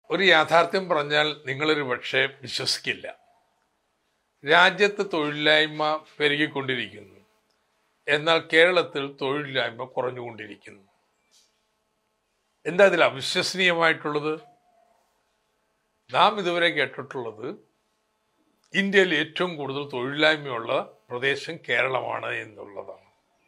ഒരു യാഥാർത്ഥ്യം പറഞ്ഞാൽ നിങ്ങളൊരു പക്ഷേ വിശ്വസിക്കില്ല രാജ്യത്ത് തൊഴിലില്ലായ്മ പെരുകിക്കൊണ്ടിരിക്കുന്നു എന്നാൽ കേരളത്തിൽ തൊഴിലില്ലായ്മ കുറഞ്ഞുകൊണ്ടിരിക്കുന്നു എന്താ അതിൽ അവിശ്വസനീയമായിട്ടുള്ളത് നാം ഇതുവരെ കേട്ടിട്ടുള്ളത് ഇന്ത്യയിൽ ഏറ്റവും കൂടുതൽ തൊഴിലില്ലായ്മയുള്ള പ്രദേശം കേരളമാണ് എന്നുള്ളതാണ്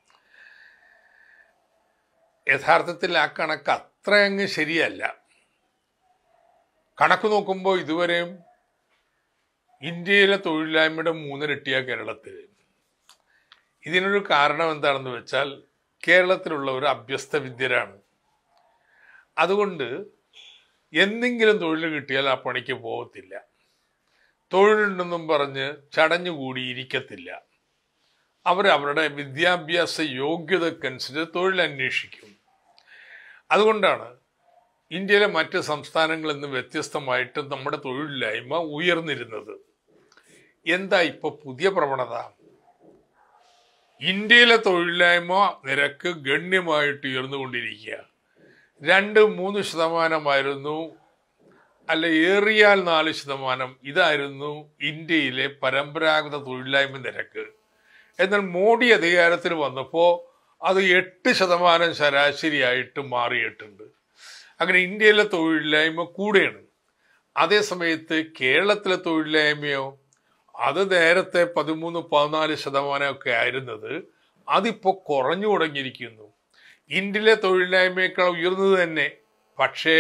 യഥാർത്ഥത്തിൽ ആ കണക്ക് അത്ര അങ്ങ് ശരിയല്ല കണക്ക് നോക്കുമ്പോൾ ഇതുവരെയും ഇന്ത്യയിലെ തൊഴിലില്ലായ്മയുടെ മൂന്നിരട്ടിയ കേരളത്തിൽ ഇതിനൊരു കാരണം എന്താണെന്ന് വെച്ചാൽ കേരളത്തിലുള്ളവർ അഭ്യസ്ത വിദ്യരാണ് അതുകൊണ്ട് എന്തെങ്കിലും തൊഴിൽ കിട്ടിയാൽ ആ പണിക്ക് പോകത്തില്ല തൊഴിലുണ്ടെന്നും പറഞ്ഞ് ചടഞ്ഞുകൂടി ഇരിക്കത്തില്ല അവർ അവരുടെ വിദ്യാഭ്യാസ യോഗ്യതക്കനുസരിച്ച് തൊഴിൽ അന്വേഷിക്കും അതുകൊണ്ടാണ് ഇന്ത്യയിലെ മറ്റ് സംസ്ഥാനങ്ങളിൽ നിന്ന് വ്യത്യസ്തമായിട്ട് നമ്മുടെ തൊഴിലില്ലായ്മ ഉയർന്നിരുന്നത് എന്താ ഇപ്പൊ പുതിയ പ്രവണത ഇന്ത്യയിലെ തൊഴിലില്ലായ്മ നിരക്ക് ഗണ്യമായിട്ട് ഉയർന്നുകൊണ്ടിരിക്കുക രണ്ട് മൂന്ന് ശതമാനമായിരുന്നു അല്ല ഏറിയാൽ നാല് ശതമാനം ഇതായിരുന്നു ഇന്ത്യയിലെ പരമ്പരാഗത തൊഴിലില്ലായ്മ നിരക്ക് എന്നാൽ മോഡി അധികാരത്തിൽ വന്നപ്പോൾ അത് എട്ട് ശതമാനം ശരാശരിയായിട്ട് മാറിയിട്ടുണ്ട് അങ്ങനെ ഇന്ത്യയിലെ തൊഴിലില്ലായ്മ കൂടെയാണ് അതേസമയത്ത് കേരളത്തിലെ തൊഴിലില്ലായ്മയോ അത് നേരത്തെ പതിമൂന്ന് പതിനാല് ശതമാനമൊക്കെ ആയിരുന്നത് അതിപ്പോൾ കുറഞ്ഞു തുടങ്ങിയിരിക്കുന്നു ഇന്ത്യയിലെ തൊഴിലില്ലായ്മയേക്കാൾ ഉയർന്നത് തന്നെ പക്ഷേ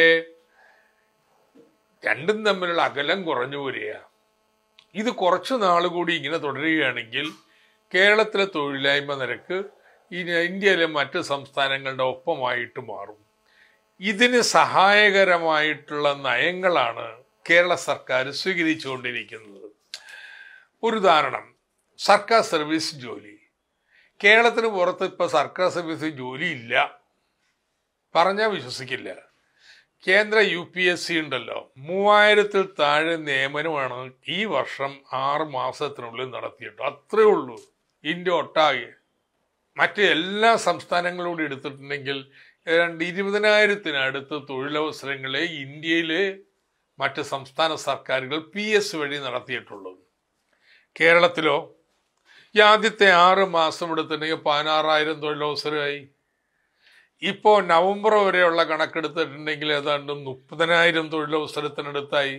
രണ്ടും തമ്മിലുള്ള അകലം കുറഞ്ഞു വരിക ഇത് കുറച്ചു നാൾ കൂടി ഇങ്ങനെ തുടരുകയാണെങ്കിൽ കേരളത്തിലെ തൊഴിലില്ലായ്മ നിരക്ക് ഇനി ഇന്ത്യയിലെ മറ്റ് സംസ്ഥാനങ്ങളുടെ ഒപ്പമായിട്ട് മാറും ഇതിന് സഹായകരമായിട്ടുള്ള നയങ്ങളാണ് കേരള സർക്കാർ സ്വീകരിച്ചുകൊണ്ടിരിക്കുന്നത് ഒരു ഉദാഹരണം സർക്കാർ സർവീസ് ജോലി കേരളത്തിന് പുറത്ത് ഇപ്പൊ സർക്കാർ സർവീസ് ജോലി ഇല്ല പറഞ്ഞാൽ വിശ്വസിക്കില്ല കേന്ദ്ര യു പി എസ് സി ഉണ്ടല്ലോ മൂവായിരത്തിൽ താഴെ നിയമനമാണ് ഈ വർഷം ആറ് മാസത്തിനുള്ളിൽ നടത്തിയിട്ടു അത്രേ ഉള്ളൂ ഇന്ത്യ ഒട്ടാകെ മറ്റ് എല്ലാ സംസ്ഥാനങ്ങളോട് എടുത്തിട്ടുണ്ടെങ്കിൽ ഏതാണ്ട് ഇരുപതിനായിരത്തിനടുത്ത് തൊഴിലവസരങ്ങളെ ഇന്ത്യയിലെ മറ്റ് സംസ്ഥാന സർക്കാരുകൾ പി എസ് വഴി നടത്തിയിട്ടുള്ളൂ കേരളത്തിലോ ഈ ആദ്യത്തെ ആറ് മാസം എടുത്തിട്ടുണ്ടെങ്കിൽ പതിനാറായിരം തൊഴിലവസരമായി ഇപ്പോൾ നവംബർ വരെയുള്ള കണക്കെടുത്തിട്ടുണ്ടെങ്കിൽ ഏതാണ്ട് മുപ്പതിനായിരം തൊഴിലവസരത്തിനടുത്തായി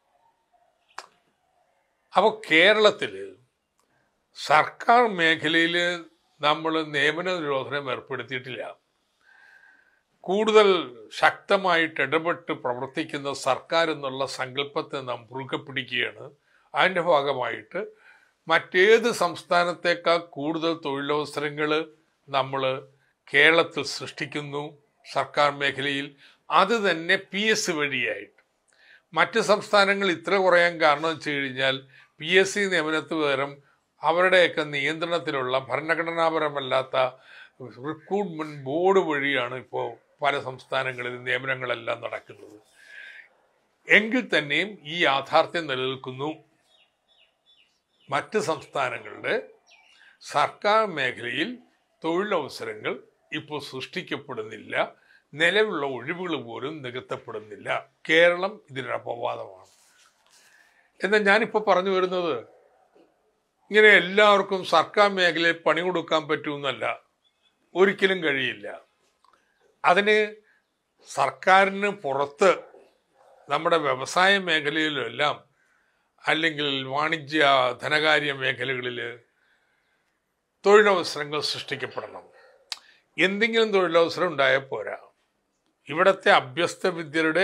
അപ്പോൾ കേരളത്തിൽ സർക്കാർ മേഖലയിൽ നമ്മൾ നിയമന നിരോധനം ഏർപ്പെടുത്തിയിട്ടില്ല കൂടുതൽ ശക്തമായിട്ട് ഇടപെട്ട് പ്രവർത്തിക്കുന്ന സർക്കാർ എന്നുള്ള സങ്കല്പത്തെ നാം മുറുകെ പിടിക്കുകയാണ് അതിൻ്റെ ഭാഗമായിട്ട് മറ്റേത് സംസ്ഥാനത്തേക്കാൾ കൂടുതൽ തൊഴിലവസരങ്ങൾ നമ്മൾ കേരളത്തിൽ സൃഷ്ടിക്കുന്നു സർക്കാർ മേഖലയിൽ അത് തന്നെ പി എസ് വഴിയായിട്ട് മറ്റ് സംസ്ഥാനങ്ങൾ ഇത്ര കുറയാൻ കാരണം വെച്ച് കഴിഞ്ഞാൽ പി എസ് സി നിയമനത്തിന് പകരം അവരുടെയൊക്കെ നിയന്ത്രണത്തിലുള്ള ഭരണഘടനാപരമല്ലാത്ത റിക്രൂട്ട്മെന്റ് ബോർഡ് വഴിയാണ് ഇപ്പോൾ പല സംസ്ഥാനങ്ങളിൽ നിയമനങ്ങളെല്ലാം നടക്കുന്നത് എങ്കിൽ തന്നെയും ഈ യാഥാർത്ഥ്യം നിലനിൽക്കുന്നു മറ്റ് സംസ്ഥാനങ്ങളുടെ സർക്കാർ മേഖലയിൽ തൊഴിലവസരങ്ങൾ ഇപ്പോൾ സൃഷ്ടിക്കപ്പെടുന്നില്ല നിലവിലുള്ള ഒഴിവുകൾ പോലും നികത്തപ്പെടുന്നില്ല കേരളം ഇതിനൊരു അപവാദമാണ് എന്നാൽ ഞാനിപ്പോൾ പറഞ്ഞു വരുന്നത് ഇങ്ങനെ എല്ലാവർക്കും സർക്കാർ മേഖലയിൽ പണി കൊടുക്കാൻ പറ്റുമെന്നല്ല ഒരിക്കലും കഴിയില്ല അതിന് സർക്കാരിന് പുറത്ത് നമ്മുടെ വ്യവസായ മേഖലയിലെല്ലാം അല്ലെങ്കിൽ വാണിജ്യ ധനകാര്യ മേഖലകളിൽ തൊഴിലവസരങ്ങൾ സൃഷ്ടിക്കപ്പെടണം എന്തെങ്കിലും തൊഴിലവസരം ഉണ്ടായാൽ പോരാ ഇവിടുത്തെ അഭ്യസ്ത വിദ്യരുടെ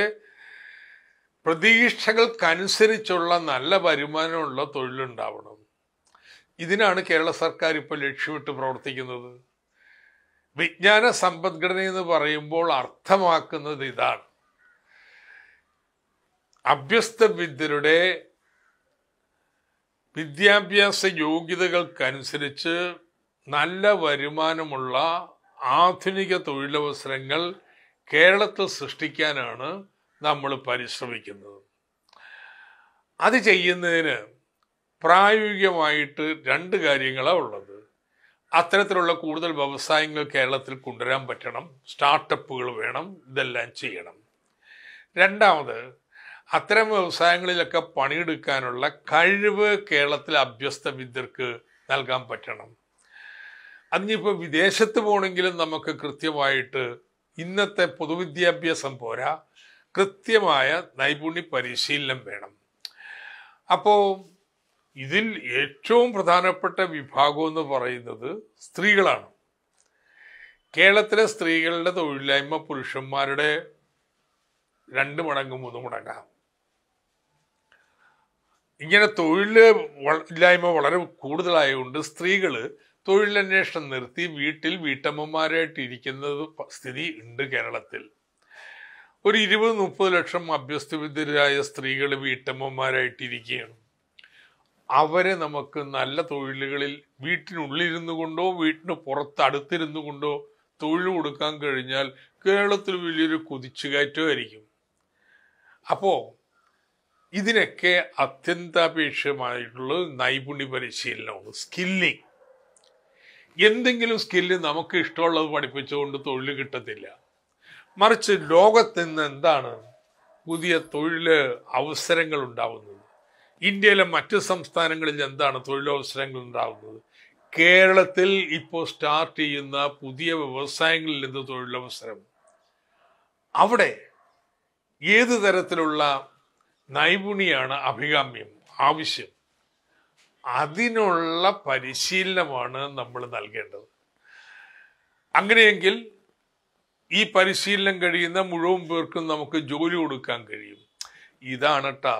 പ്രതീക്ഷകൾക്കനുസരിച്ചുള്ള നല്ല വരുമാനമുള്ള തൊഴിലുണ്ടാവണം ഇതിനാണ് കേരള സർക്കാർ ഇപ്പോൾ ലക്ഷ്യമിട്ട് പ്രവർത്തിക്കുന്നത് വിജ്ഞാന സമ്പദ്ഘടന എന്ന് പറയുമ്പോൾ അർത്ഥമാക്കുന്നത് ഇതാണ് അഭ്യസ്ത വിദ്യരുടെ വിദ്യാഭ്യാസ യോഗ്യതകൾക്കനുസരിച്ച് നല്ല വരുമാനമുള്ള ആധുനിക തൊഴിലവസരങ്ങൾ കേരളത്തിൽ സൃഷ്ടിക്കാനാണ് നമ്മൾ പരിശ്രമിക്കുന്നത് അത് ചെയ്യുന്നതിന് പ്രായോഗികമായിട്ട് രണ്ട് കാര്യങ്ങളാണ് ഉള്ളത് അത്തരത്തിലുള്ള കൂടുതൽ വ്യവസായങ്ങൾ കേരളത്തിൽ കൊണ്ടുവരാൻ പറ്റണം സ്റ്റാർട്ടപ്പുകൾ വേണം ഇതെല്ലാം ചെയ്യണം രണ്ടാമത് അത്തരം വ്യവസായങ്ങളിലൊക്കെ പണിയെടുക്കാനുള്ള കഴിവ് കേരളത്തിലെ അഭ്യസ്ത വിദ്യർക്ക് നൽകാൻ പറ്റണം അതിനിപ്പോൾ വിദേശത്ത് പോകണമെങ്കിലും നമുക്ക് കൃത്യമായിട്ട് ഇന്നത്തെ പൊതുവിദ്യാഭ്യാസം പോരാ കൃത്യമായ നൈപുണ്യ പരിശീലനം വേണം അപ്പോൾ ഇതിൽ ഏറ്റവും പ്രധാനപ്പെട്ട വിഭാഗം എന്ന് പറയുന്നത് സ്ത്രീകളാണ് കേരളത്തിലെ സ്ത്രീകളുടെ തൊഴിലില്ലായ്മ പുരുഷന്മാരുടെ രണ്ട് മടങ്ങ് മൂന്ന് മടങ്ങാം ഇങ്ങനെ തൊഴിൽ ഇല്ലായ്മ വളരെ കൂടുതലായതുകൊണ്ട് സ്ത്രീകൾ തൊഴിലന്വേഷണം നിർത്തി വീട്ടിൽ വീട്ടമ്മമാരായിട്ട് ഇരിക്കുന്നത് സ്ഥിതി ഉണ്ട് കേരളത്തിൽ ഒരു ഇരുപത് മുപ്പത് ലക്ഷം അഭ്യസ്തവിദ്യരായ സ്ത്രീകൾ വീട്ടമ്മമാരായിട്ടിരിക്കുകയാണ് അവരെ നമുക്ക് നല്ല തൊഴിലുകളിൽ വീട്ടിനുള്ളിരുന്നു കൊണ്ടോ വീട്ടിന് പുറത്ത് അടുത്തിരുന്നു കൊണ്ടോ തൊഴിൽ കൊടുക്കാൻ കഴിഞ്ഞാൽ കേരളത്തിൽ വലിയൊരു കുതിച്ചുകയറ്റമായിരിക്കും അപ്പോൾ ഇതിനൊക്കെ അത്യന്താപേക്ഷമായിട്ടുള്ള നൈപുണ്യ പരിശീലനമാണ് സ്കില്ലിങ് എന്തെങ്കിലും സ്കില്ല് നമുക്ക് ഇഷ്ടമുള്ളത് പഠിപ്പിച്ചുകൊണ്ട് തൊഴിൽ കിട്ടത്തില്ല മറിച്ച് ലോകത്ത് നിന്ന് എന്താണ് പുതിയ തൊഴിൽ അവസരങ്ങൾ ഉണ്ടാവുന്നത് ഇന്ത്യയിലെ മറ്റ് സംസ്ഥാനങ്ങളിൽ എന്താണ് തൊഴിലവസരങ്ങൾ ഉണ്ടാവുന്നത് കേരളത്തിൽ ഇപ്പോൾ സ്റ്റാർട്ട് ചെയ്യുന്ന പുതിയ വ്യവസായങ്ങളിൽ നിന്ന് തൊഴിലവസരം അവിടെ ഏത് തരത്തിലുള്ള നൈപുണിയാണ് അഭികാമ്യം ആവശ്യം അതിനുള്ള പരിശീലനമാണ് നമ്മൾ നൽകേണ്ടത് അങ്ങനെയെങ്കിൽ ഈ പരിശീലനം കഴിയുന്ന മുഴുവൻ പേർക്കും നമുക്ക് ജോലി കൊടുക്കാൻ കഴിയും ഇതാണ് ട്ടാ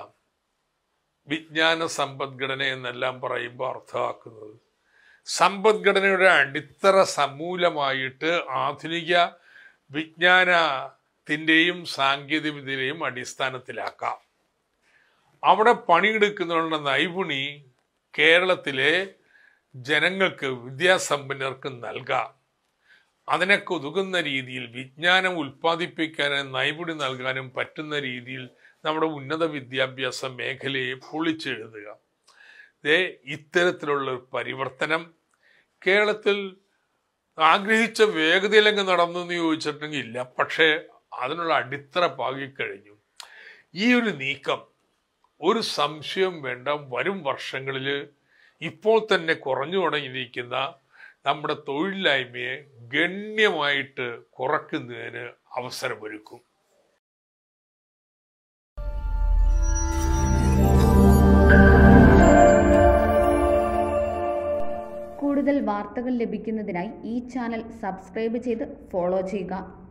വിജ്ഞാന സമ്പദ്ഘടന എന്നെല്ലാം പറയുമ്പോൾ അർത്ഥമാക്കുന്നത് സമ്പദ്ഘടനയുടെ അടിത്തറ സമൂലമായിട്ട് ആധുനിക വിജ്ഞാനത്തിൻ്റെയും സാങ്കേതികവിദ്യയുടെയും അടിസ്ഥാനത്തിലാക്കാം അവിടെ പണിയെടുക്കുന്നവരുടെ നൈപുണി കേരളത്തിലെ ജനങ്ങൾക്ക് വിദ്യാസമ്പന്നർക്ക് നൽകാം അതിനൊക്കെ ഒതുങ്ങുന്ന രീതിയിൽ വിജ്ഞാനം ഉൽപ്പാദിപ്പിക്കാനും നൈപുണ്യം നൽകാനും പറ്റുന്ന രീതിയിൽ നമ്മുടെ ഉന്നത വിദ്യാഭ്യാസ മേഖലയെ പൊളിച്ചെഴുതുക ദേ ഇത്തരത്തിലുള്ള ഒരു പരിവർത്തനം കേരളത്തിൽ ആഗ്രഹിച്ച വേഗതയിലങ്ങ് നടന്നു എന്ന് ചോദിച്ചിട്ടുണ്ടെങ്കിൽ ഇല്ല പക്ഷേ അതിനുള്ള അടിത്തറ പാകിക്കഴിഞ്ഞു ഈ ഒരു നീക്കം ഒരു സംശയം വേണ്ട വരും വർഷങ്ങളിൽ ഇപ്പോൾ തന്നെ കുറഞ്ഞു തുടങ്ങിയിരിക്കുന്ന നമ്മുടെ തൊഴിലില്ലായ്മയെ ഗണ്യമായിട്ട് കുറയ്ക്കുന്നതിന് അവസരമൊരുക്കും കൂടുതൽ വാർത്തകൾ ലഭിക്കുന്നതിനായി ഈ ചാനൽ സബ്സ്ക്രൈബ് ചെയ്ത് ഫോളോ ചെയ്യുക